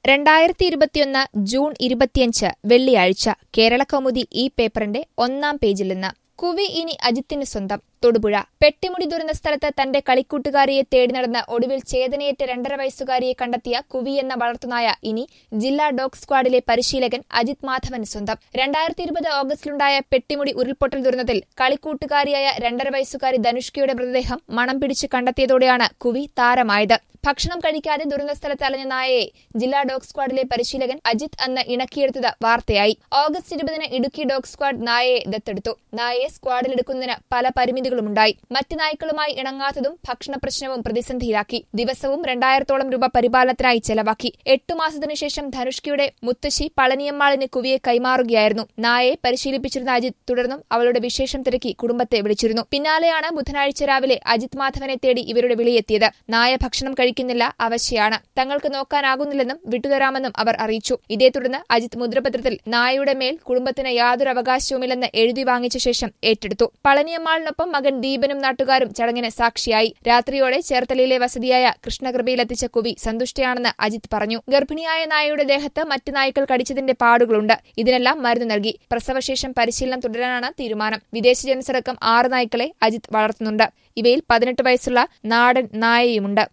രണ്ടായിരത്തി ഇരുപത്തിയൊന്ന് ജൂൺ ഇരുപത്തിയഞ്ച് വെള്ളിയാഴ്ച കേരളകൗമുദി ഈ പേപ്പറിന്റെ ഒന്നാം പേജിൽ നിന്ന് കുവി ഇനി അജിത്തിന് സ്വന്തം തൊടുപുഴ പെട്ടിമുടി ദുരന്ത സ്ഥലത്ത് തന്റെ കളിക്കൂട്ടുകാരിയെ തേടി നടന്ന് ഒടുവിൽ ചേതനയേറ്റ രണ്ടര വയസ്സുകാരിയെ കണ്ടെത്തിയ കുവി എന്ന വളർത്തുനായ ഇനി ജില്ലാ ഡോഗ് സ്ക്വാഡിലെ പരിശീലകൻ അജിത് മാധവന് സ്വന്തം രണ്ടായിരത്തി ഇരുപത് ഓഗസ്റ്റിലുണ്ടായ പെട്ടിമുടി ഉരുൾപൊട്ടൽ ദുരന്തത്തിൽ കളിക്കൂട്ടുകാരിയായ രണ്ടര വയസ്സുകാരി ധനുഷ്കയുടെ മൃതദേഹം മണം പിടിച്ച് കണ്ടെത്തിയതോടെയാണ് കുവി താരമായത് ഭക്ഷണം കഴിക്കാതെ ദുരന്ത സ്ഥലത്ത് അലഞ്ഞ നായയെ ജില്ലാ ഡോഗ് സ്ക്വാഡിലെ പരിശീലകൻ അജിത് അന്ന് ഇണക്കിയെടുത്തത് വാർത്തയായി ഓഗസ്റ്റ് ഇരുപതിന് ഇടുക്കി ഡോഗ് സ്ക്വാഡ് നായയെ ദത്തെടുത്തു നായയെ സ്ക്വാഡിലെടുക്കുന്നതിന് പല പരിമിതികളുമുണ്ടായി മറ്റ് നായ്ക്കളുമായി ഇണങ്ങാത്തതും ഭക്ഷണ പ്രശ്നവും പ്രതിസന്ധിയിലാക്കി ദിവസവും രണ്ടായിരത്തോളം രൂപ പരിപാലനത്തിനായി ചെലവാക്കി എട്ടു മാസത്തിനു ശേഷം ധനുഷ്കയുടെ മുത്തശ്ശി പളനിയമ്മാളിന് കുവിയെ കൈമാറുകയായിരുന്നു നായയെ പരിശീലിപ്പിച്ചിരുന്ന അജിത് തുടർന്നും അവളുടെ വിശേഷം തിരക്കി കുടുംബത്തെ വിളിച്ചിരുന്നു പിന്നാലെയാണ് ബുധനാഴ്ച രാവിലെ അജിത് മാധവനെ തേടി ഇവരുടെ വിളിയെത്തിയത് നായ ഭക്ഷണം കഴിക്കുന്നില്ല അവശയാണ് തങ്ങൾക്ക് നോക്കാനാകുന്നില്ലെന്നും വിട്ടുതരാമെന്നും അവർ അറിയിച്ചു ഇതേ തുടർന്ന് അജിത് മുദ്രപത്രത്തിൽ നായയുടെ മേൽ കുടുംബത്തിന് യാതൊരു അവകാശവുമില്ലെന്ന് എഴുതി വാങ്ങിച്ച ശേഷം ഏറ്റെടുത്തു പളനിയമ്മാളിനൊപ്പം മകൻ ദീപനും നാട്ടുകാരും ചടങ്ങിന് സാക്ഷിയായി രാത്രിയോടെ ചേർത്തലയിലെ വസതിയായ കൃഷ്ണകൃപയിലെത്തിച്ച കുവി സന്തുഷ്ടയാണെന്ന് അജിത് പറഞ്ഞു ഗർഭിണിയായ നായയുടെ ദേഹത്ത് മറ്റ് നായ്ക്കൾ കടിച്ചതിന്റെ പാടുകളുണ്ട് ഇതിനെല്ലാം മരുന്ന് നൽകി പ്രസവശേഷം പരിശീലനം തുടരാനാണ് തീരുമാനം വിദേശ ജനസടക്കം ആറ് നായ്ക്കളെ അജിത് വളർത്തുന്നുണ്ട് ഇവയിൽ പതിനെട്ട് വയസ്സുള്ള നാടൻ നായയുമുണ്ട്